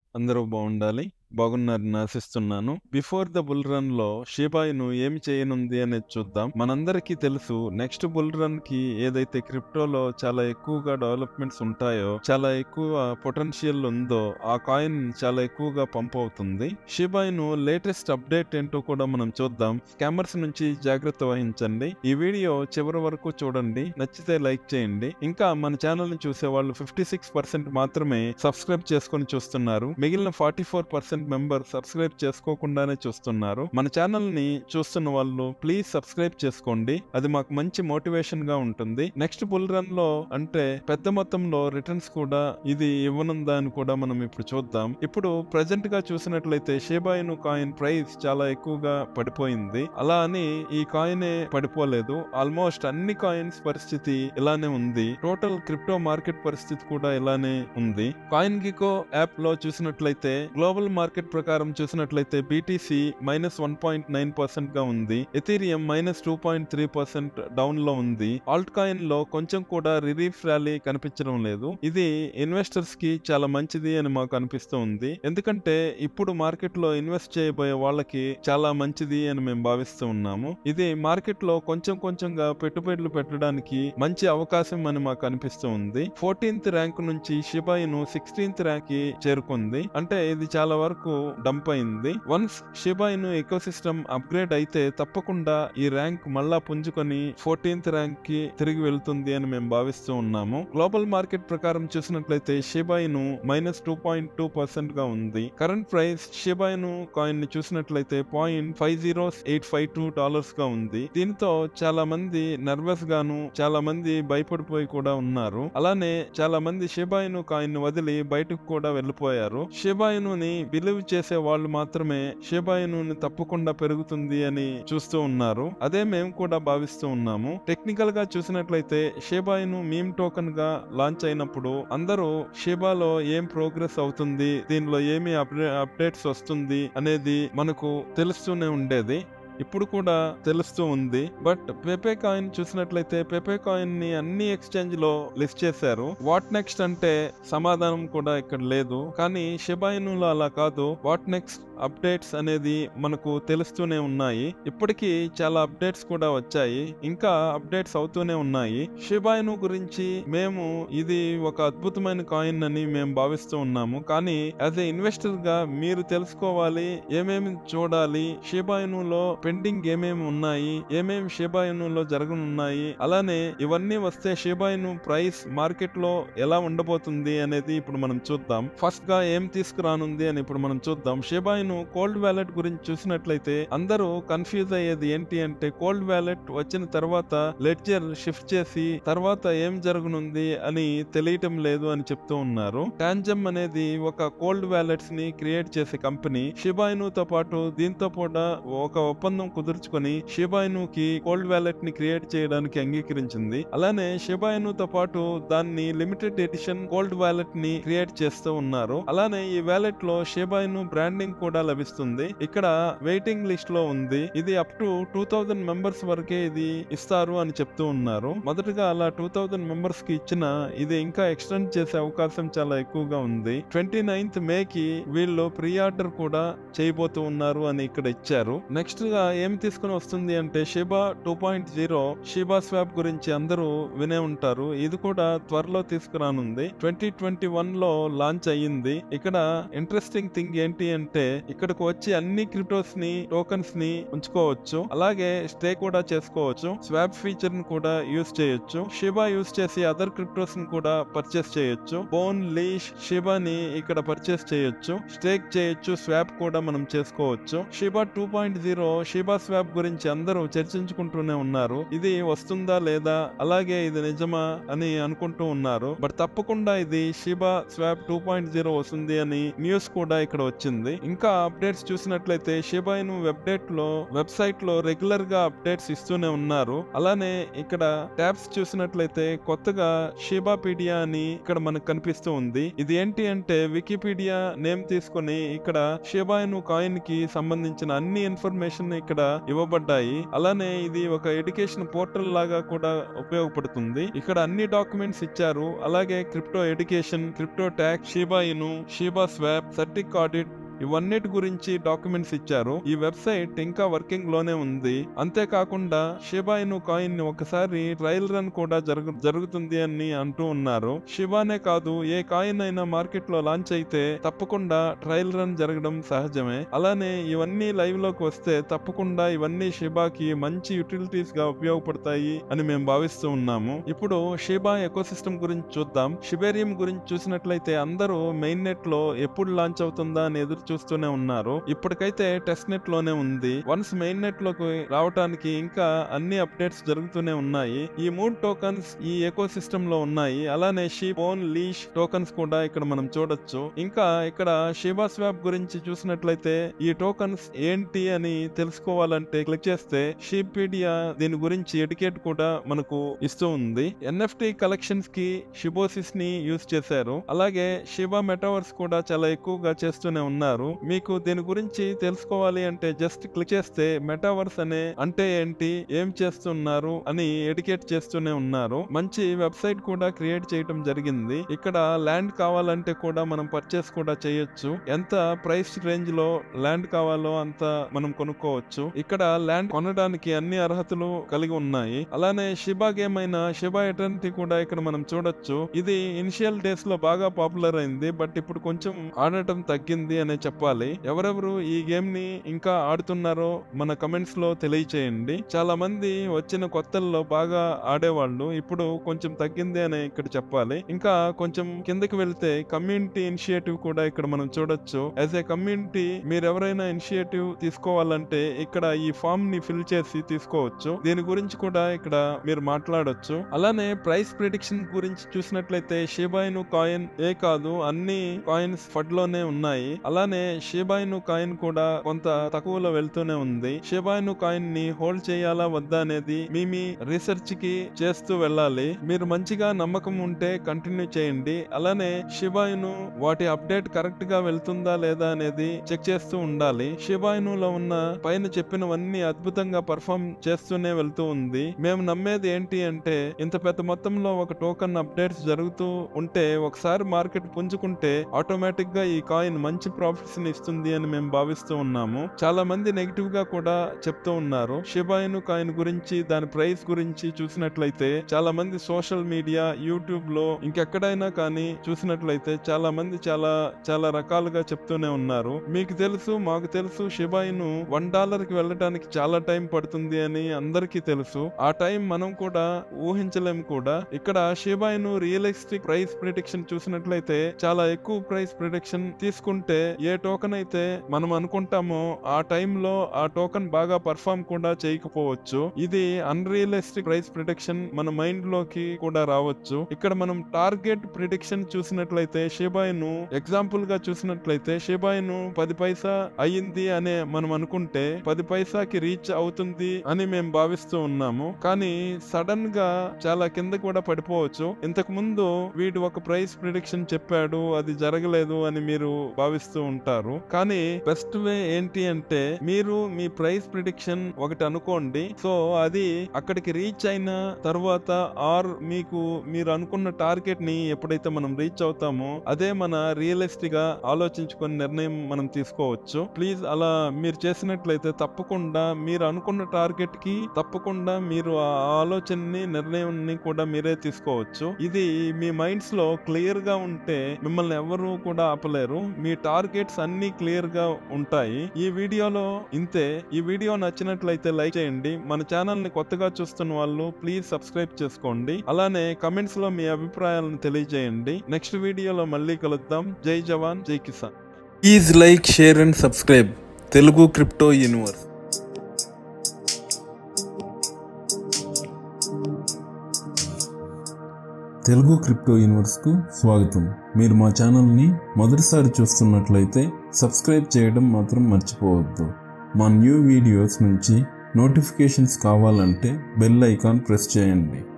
అందరూ బాగుండాలి. బాగున్నారని ఆశిస్తున్నాను. బిఫోర్ ద బుల్ రన్‌లో షిబా ఇను ఏమి చేయనుంది అనేది చూద్దాం. మనందరికీ తెలుసు నెక్స్ట్ బుల్ రన్‌కి ఏదైతే క్రిప్టోలో చాలా ఎక్కువగా డెవలప్‌మెంట్స్ ఉంటాయో, చాలా ఎక్కువ పొటెన్షియల్ ఉందో ఆ కాయిన్ చాలా ఎక్కువగా పంప్ అవుతుంది. షిబా ఇను లేటెస్ట్ అప్డేట్ ఏంటో కూడా మనం చూద్దాం. స్కామర్స్ నుంచి జాగ్రత్త వహించండి. ఈ వీడియో చివరి వరకు చూడండి. నచ్చితే లైక్ చేయండి. ఇంకా మన ఛానల్‌ని చూసేవాళ్ళు 56% మాత్రమే సబ్స్క్రైబ్ చేసుకొని చూస్తున్నారు. మిగిలిన 44% మెంబర్ సబ్స్క్రైబ్ చేసుకోకుండానే చూస్తున్నారు. మన ఛానల్‌ని చూస్తున్న వాళ్ళు ప్లీజ్ సబ్స్క్రైబ్ చేసుకోండి. అది మాకు మంచి మోటివేషన్ గా ఉంటుంది. నెక్స్ట్ బుల్ రన్‌లో అంటే పెద్ద మొత్తంలో రిటర్న్స్ కూడా ఇది ఇవ్వనుందా అని కూడా మనం ఇప్పుడు చూద్దాం. ఇప్పుడు ప్రెజెంట్ గా చూసినట్లయితే షిబా ఇను కాయిన్ ప్రైస్ చాలా ఎక్కువగా పడిపోయింది. అలా అని ఈ కాయినే పడిపోలేదు. ఆల్మోస్ట్ అన్ని కాయిన్స్ పరిస్థితి ఇలానే ఉంది. టోటల్ క్రిప్టో మార్కెట్ పరిస్థితి కూడా ఇలానే ఉంది. కాయిన్ గికో యాప్ లో చూసినట్లయితే గ్లోబల్ మార్కెట్ ప్రకారం చూసినట్లయితే BTC minus one point nine percent గా ఉంది. Ethereum minus two point three percent down లో ఉంది. ఆల్ట్ కాయిన్ లో కొంచెం కూడా రిలీఫ్ ర్యాలీ కనిపించడం లేదు. ఇది ఇన్వెస్టర్స్ కి చాలా మంచిది అని మాకు అనిపిస్తూ ఉంది. ఎందుకంటే ఇప్పుడు మార్కెట్ లో ఇన్వెస్ట్ చేయబోయే వాళ్ళకి చాలా మంచిది అని మేము భావిస్తూ ఉన్నాము. ఇది మార్కెట్ లో కొంచెం కొంచెంగా పెట్టుబడులు పెట్టడానికి మంచి అవకాశం అని మాకు అనిపిస్తూ ఉంది. ఫోర్టీన్త్ ర్యాంక్ నుంచి షిబా ఇను సిక్స్టీన్త్ ర్యాంక్ కి చేరుకుంది. అంటే ఇది చాలా వరకు డంప్ అయింది. Once Shiba Inu ecosystem upgrade అయితే తప్పకుండా ఈ ర్యాంక్ మళ్ళా పుంజుకొని ఫోర్టీన్త్ ర్యాంక్ కి తిరిగి వెళ్తుంది అని మేము భావిస్తూ ఉన్నాము. గ్లోబల్ మార్కెట్ ప్రకారం చూసినట్లయితే Shiba Inu minus two point two percent గా ఉంది. Current price Shiba Inu coin ని చూసినట్లయితే point five zero eight five two dollars గా ఉంది. దీంతో చాలా మంది నర్వస్ గాను చాలా మంది భయపడిపోయి కూడా ఉన్నారు. అలానే చాలా మంది షిబా ఇను కాయిన్ ని వదిలి బయటకు కూడా వెళ్ళిపోయారు. షిబా ఇనుని బిలీవ్ చేసే వాళ్ళు మాత్రమే షిబా ఇనుని తప్పకుండా పెరుగుతుంది అని చూస్తూ ఉన్నారు. అదే మేము కూడా భావిస్తూ ఉన్నాము. టెక్నికల్ గా చూసినట్లయితే షిబా ఇను మీమ్ టోకెన్ గా లాంచ్ అయినప్పుడు అందరూ షిబాలో ఏం ప్రోగ్రెస్ అవుతుంది దీనిలో ఏమి అప్డేట్స్ వస్తుంది అనేది మనకు తెలుస్తూనే ఉండేది. ఇప్పుడు కూడా తెలుస్తూ ఉంది. బట్ పెపే కాయిన్ చూసినట్లయితే పెపే కాయిన్ ని అన్ని ఎక్స్చేంజ్ లో లిస్ట్ చేశారు. వాట్ నెక్స్ట్ అంటే సమాధానం కూడా ఇక్కడ లేదు. కానీ షిబా ఇనులో అలా కాదు. వాట్ నెక్స్ట్ అప్డేట్స్ అనేది మనకు తెలుస్తూనే ఉన్నాయి. ఇప్పటికీ చాలా అప్డేట్స్ కూడా వచ్చాయి. ఇంకా అప్డేట్స్ అవుతూనే ఉన్నాయి. షిబా ఇను గురించి మేము ఇది ఒక అద్భుతమైన కాయిన్ అని మేము భావిస్తూ ఉన్నాము. కానీ యాజ్ ఏ ఇన్వెస్టర్ గా మీరు తెలుసుకోవాలి ఏమేమి చూడాలి షిబా ఇనులో పెండింగ్ ఏమేమి ఉన్నాయి ఏమేమి షిబా ఇనులో జరగనున్నాయి అలానే ఇవన్నీ వస్తే షిబా ఇను ప్రైస్ మార్కెట్ లో ఎలా ఉండబోతుంది అనేది ఇప్పుడు మనం చూద్దాం. ఫస్ట్ గా ఏం తీసుకురానుంది అని ఇప్పుడు మనం చూద్దాం. షిబా ఇను కోల్డ్ వ్యాలెట్ గురించి చూసినట్లయితే అందరూ కన్ఫ్యూజ్ అయ్యేది ఏంటి అంటే కోల్డ్ వ్యాలెట్ వచ్చిన తర్వాత లెడ్జర్ షిఫ్ట్ చేసి తర్వాత ఏం జరగనుంది అని తెలియటం లేదు అని చెప్తూ ఉన్నారు. టాంజమ్ అనేది ఒక కోల్డ్ వ్యాలెట్స్ ని క్రియేట్ చేసే కంపెనీ షిబా ఇనుతో పాటు దీంతో కూడా ఒక ఒప్పందం కుదుర్చుకొని షిబా ఇనుకి కోల్డ్ వ్యాలెట్ ని క్రియేట్ చేయడానికి అంగీకరించింది. అలానే షిబా ఇనుతో పాటు దాన్ని లిమిటెడ్ ఎడిషన్ కోల్డ్ వ్యాలెట్ ని క్రియేట్ చేస్తూ ఉన్నారు. అలానే ఈ వ్యాలెట్ లో షిబా ఇను బ్రాండింగ్ కూడా లభిస్తుంది. ఇక్కడ వెయిటింగ్ లిస్ట్ లో ఉంది. ఇది up to two thousand members వరకే ఇది ఇస్తారు అని చెప్తూ ఉన్నారు. మొదటగా అలా టూ థౌజండ్ మెంబర్స్ కి ఇచ్చిన ఇది ఇంకా ఎక్స్టెండ్ చేసే అవకాశం చాలా ఎక్కువగా ఉంది. ట్వంటీ నైన్త్ మే కి వీళ్ళు ప్రీ ఆర్డర్ కూడా చేయబోతూ ఉన్నారు అని ఇక్కడ ఇచ్చారు. నెక్స్ట్ గా ఏం తీసుకుని వస్తుంది అంటే Shiba two point zero Shiba swap గురించి అందరూ వినే ఉంటారు. ఇది కూడా త్వరలో తీసుకురానుంది. ట్వంటీ ట్వంటీ వన్ లో లాంచ్ అయ్యింది. ఇక్కడ ఇంట్రెస్టింగ్ థింగ్ ఏంటి అంటే ఇక్కడకు వచ్చి అన్ని క్రిప్టోస్ ని టోకన్స్ ని ఉంచుకోవచ్చు. అలాగే స్టే కూడా చేసుకోవచ్చు. స్వాప్ ఫీచర్ ని కూడా యూస్ చేయొచ్చు. షిబా యూస్ చేసి అదర్ క్రిప్టోస్ ని కూడా పర్చేస్ చేయొచ్చు. బోన్ లీష్ షిబా ని ఇక్కడ పర్చేస్ చేయొచ్చు. స్టేక్ చేయొచ్చు. స్వాప్ కూడా మనం చేసుకోవచ్చు. Shiba two point zero Shiba swap గురించి అందరూ చర్చించుకుంటూనే ఉన్నారు. ఇది వస్తుందా లేదా అలాగే ఇది నిజమా అని అనుకుంటూ ఉన్నారు. బట్ తప్పకుండా ఇది Shiba swap two point zero వస్తుంది అని న్యూస్ కూడా ఇక్కడ వచ్చింది. ఇంకా అప్డేట్స్ చూసినట్లయితే షిబా ఇను వెబ్డేట్ లో వెబ్సైట్ లో రెగ్యులర్ గా అప్డేట్స్ ఇస్తూనే ఉన్నారు. అలానే ఇక్కడ ట్యాబ్స్ చూసినట్లయితే కొత్తగా షిబాపీడియా అని ఇక్కడ మనకు కనిపిస్తూ ఉంది. ఇది ఏంటి అంటే వికీపీడియా నేమ్ తీసుకొని ఇక్కడ షిబా ఇను కాయిన్ కి సంబంధించిన అన్ని ఇన్ఫర్మేషన్ ఇక్కడ ఇవ్వబడ్డాయి అలానే ఇది ఒక ఎడ్యుకేషన్ పోర్టల్ లాగా కూడా ఉపయోగపడుతుంది ఇక్కడ అన్ని డాక్యుమెంట్స్ ఇచ్చారు అలాగే crypto education crypto tax Shiba Inu Shiba swap CertiK audit ఇవన్నిటి గురించి డాక్యుమెంట్స్ ఇచ్చారు ఈ వెబ్సైట్ ఇంకా వర్కింగ్ లోనే ఉంది అంతేకాకుండా షిబాయిను కాయిన్ ని ఒకసారి ట్రయల్ రన్ కూడా జరుగు జరుగుతుంది అని అంటూ ఉన్నారు షిబానే కాదు ఏ కాయిన్ అయినా మార్కెట్ లో లాంచ్ అయితే తప్పకుండా ట్రయల్ రన్ జరగడం సహజమే అలానే ఇవన్నీ లైవ్ లోకి వస్తే తప్పకుండా ఇవన్నీ షిబాకి మంచి యూటిలిటీస్ గా ఉపయోగపడతాయి అని మేము భావిస్తూ ఉన్నాము ఇప్పుడు షిబా ఎకోసిస్టమ్ గురించి చూద్దాం షిబేరియం గురించి చూసినట్లయితే అందరూ మెయిన్ నెట్ లో ఎప్పుడు లాంచ్ అవుతుందా అని ఎదురు చూస్తూనే ఉన్నారు ఇప్పటికైతే టెస్ట్ నెట్ లోనే ఉంది వన్స్ మెయిన్ నెట్ లోకి రావడానికి ఇంకా అన్ని అప్డేట్స్ జరుగుతూనే ఉన్నాయి ఈ మూడు టోకన్స్ ఈ ఎకో సిస్టమ్ లో ఉన్నాయి అలానే షీప్ ఓన్ లీష్ టోకన్స్ కూడా ఇక్కడ మనం చూడొచ్చు ఇంకా ఇక్కడ షిబా స్వాప్ గురించి చూసినట్లయితే ఈ టోకన్స్ ఏంటి అని తెలుసుకోవాలంటే క్లిక్ చేస్తే షీపీడియా దీని గురించి ఎడికేట్ కూడా మనకు ఇస్తూ ఉంది ఎన్ఎఫ్టి కలెక్షన్స్ కి షిబోసిస్ ని యూస్ చేశారు అలాగే షిబా మెటావర్స్ కూడా చాలా ఎక్కువగా చేస్తూనే ఉన్నారు మీకు దీని గురించి తెలుసుకోవాలి అంటే జస్ట్ క్లిక్ చేస్తే మెటావర్స్ అనే అంటే ఏంటి ఏం చేస్తున్నారు అని ఎడికేట్ చేస్తూనే ఉన్నారు మంచి వెబ్సైట్ కూడా క్రియేట్ చేయడం జరిగింది ఇక్కడ ల్యాండ్ కావాలంటే కూడా మనం పర్చేస్ కూడా చేయొచ్చు ఎంత ప్రైస్ రేంజ్ లో ల్యాండ్ కావాలో అంత మనం కొనుక్కోవచ్చు ఇక్కడ ల్యాండ్ కొనడానికి అన్ని అర్హతలు కలిగి ఉన్నాయి అలానే షిబా గేమ్ అయిన షిబా ఎటర్నిటీ కూడా ఇక్కడ మనం చూడొచ్చు ఇది ఇనిషియల్ డేస్ లో బాగా పాపులర్ అయింది బట్ ఇప్పుడు కొంచెం ఆడటం తగ్గింది అనే చెప్పాలి ఎవరెవరు ఈ గేమ్ ని ఇంకా ఆడుతున్నారో మన కమెంట్స్ లో తెలియచేయండి చాలా మంది వచ్చిన కొత్తల్లో బాగా ఆడేవాళ్ళు ఇప్పుడు కొంచెం తగ్గింది అని ఇక్కడ చెప్పాలి ఇంకా కొంచెం కిందకి వెళ్తే కమ్యూనిటీ ఇనిషియేటివ్ కూడా ఇక్కడ మనం చూడొచ్చు యాజ్ ఏ కమ్యూనిటీ మీరు ఎవరైనా ఇనిషియేటివ్ తీసుకోవాలంటే ఇక్కడ ఈ ఫామ్ ని ఫిల్ చేసి తీసుకోవచ్చు దీని గురించి కూడా ఇక్కడ మీరు మాట్లాడొచ్చు అలానే ప్రైస్ ప్రిడిక్షన్ గురించి చూసినట్లయితే షిబాయిను కాయిన్ ఏ కాదు అన్ని కాయిన్స్ ఫడ్ లోనే ఉన్నాయి అలానే షిబాయిను కాయిన్ కూడా కొంత తక్కువలో వెళ్తూనే ఉంది షిబాయిను కాయిన్ ని హోల్డ్ చేయాలా వద్దా అనేది మీ మీ రీసెర్చ్ కి చేస్తూ వెళ్ళాలి మీరు మంచిగా నమ్మకం ఉంటే కంటిన్యూ చేయండి అలానే షిబాయిను వాటి అప్డేట్ కరెక్ట్ గా వెళ్తుందా లేదా అనేది చెక్ చేస్తూ ఉండాలి షిబాయినులో ఉన్న పైన చెప్పినవన్నీ అద్భుతంగా పర్ఫామ్ చేస్తూనే వెళ్తూ ఉంది మేము నమ్మేది ఏంటి అంటే ఇంత పెద్ద మొత్తంలో ఒక టోకన్ అప్డేట్స్ జరుగుతూ ఉంటే ఒకసారి మార్కెట్ పుంజుకుంటే ఆటోమేటిక్ గా ఈ కాయిన్ మంచి ప్రాఫిట్స్ ని ఇస్తుంది అని మేము భావిస్తూ ఉన్నాము చాలా మంది నెగిటివ్ గా కూడా చెప్తూ ఉన్నారు షిబాయిను కాయిన్ గురించి దాని ప్రైస్ గురించి చూసినట్లయితే చాలా మంది సోషల్ మీడియా యూట్యూబ్ లో ఇంకెక్కడైనా కానీ చూసినట్లయితే చాలా మంది చాలా చాలా రకాలుగా చెప్తూనే ఉన్నారు మీకు తెలుసు మాకు తెలుసు షిబాయిను వన్ డాలర్ కి వెళ్ళడానికి చాలా టైం పడుతుంది అని అందరికీ తెలుసు ఆ టైం మనం కూడా ఊహించలేము కూడా ఇక్కడ షిబాయిను రియలిస్టిక్ ప్రైస్ ప్రిడిక్షన్ చూసినట్లయితే చాలా ఎక్కువ ప్రైస్ ప్రిడిక్షన్ తీసుకుంటే ఏ టోకన్ అయితే మనం అనుకుంటామో ఆ టైంలో ఆ టోకన్ బాగా పర్ఫామ్ కూడా చేయకపోవచ్చు ఇది అన్రియలిస్టిక్ ప్రైస్ ప్రిడిక్షన్ మన మైండ్ లోకి కూడా రావచ్చు ఇక్కడ మనం టార్గెట్ ప్రిడిక్షన్ చూసినట్లయితే షిబాయిను ఎగ్జాంపుల్ గా చూసినట్లయితే షిబాయిను పది పైసా అయ్యింది అనే మనం అనుకుంటే పది పైసాకి రీచ్ అవుతుంది అని మేము భావిస్తూ ఉన్నాము కానీ సడన్ గా చాలా కింద కూడా పడిపోవచ్చు ఇంతకు ముందు వీడు ఒక ప్రైస్ ప్రిడిక్షన్ చెప్పాడు అది జరగలేదు అని మీరు భావిస్తూ ఉంటారు కానీ బెస్ట్ వే ఏంటి అంటే మీరు మీ ప్రైస్ ప్రిడిక్షన్ ఒకటి అనుకోండి సో అది అక్కడికి రీచ్ అయిన తర్వాత ఆర్ మీకు మీరు అనుకున్న టార్గెట్ ని ఎప్పుడైతే మనం రీచ్ అవుతామో అదే మన రియలిస్టిక్ గా ఆలోచించుకొని నిర్ణయం మనం తీసుకోవచ్చు ప్లీజ్ అలా మీరు చేసినట్లయితే తప్పకుండా మీరు అనుకున్న టార్గెట్ కి తప్పకుండా మీరు ఆ ఆలోచనని నిర్ణయాన్ని కూడా మీరే తీసుకోవచ్చు ఇది మీ మైండ్స్ లో క్లియర్ గా ఉంటే మిమ్మల్ని ఎవరు కూడా ఆపలేరు మీ టార్గెట్స్ అన్ని క్లియర్ గా ఉంటాయి ఈ వీడియోలో ఇంతే ఈ వీడియో నచ్చినట్లయితే లైక్ చేయండి మన ఛానల్ ని కొత్తగా చూస్తున్న వాళ్ళు ప్లీజ్ సబ్స్క్రైబ్ చేసుకోండి అలానే కమెంట్స్ లో మీ అభిప్రాయాలను తెలియజేయండి నెక్స్ట్ వీడియోలో మళ్ళీ కలుద్దాం జై జవాన్ జై కిసాన్ please like share and subscribe Telugu crypto universe Telugu crypto యూనివర్స్కు స్వాగతం మీరు మా ఛానల్ని మొదటిసారి చూస్తున్నట్లయితే సబ్స్క్రైబ్ చేయడం మాత్రం మర్చిపోవద్దు మా న్యూ వీడియోస్ నుంచి నోటిఫికేషన్స్ కావాలంటే బెల్ ఐకాన్ ప్రెస్ చేయండి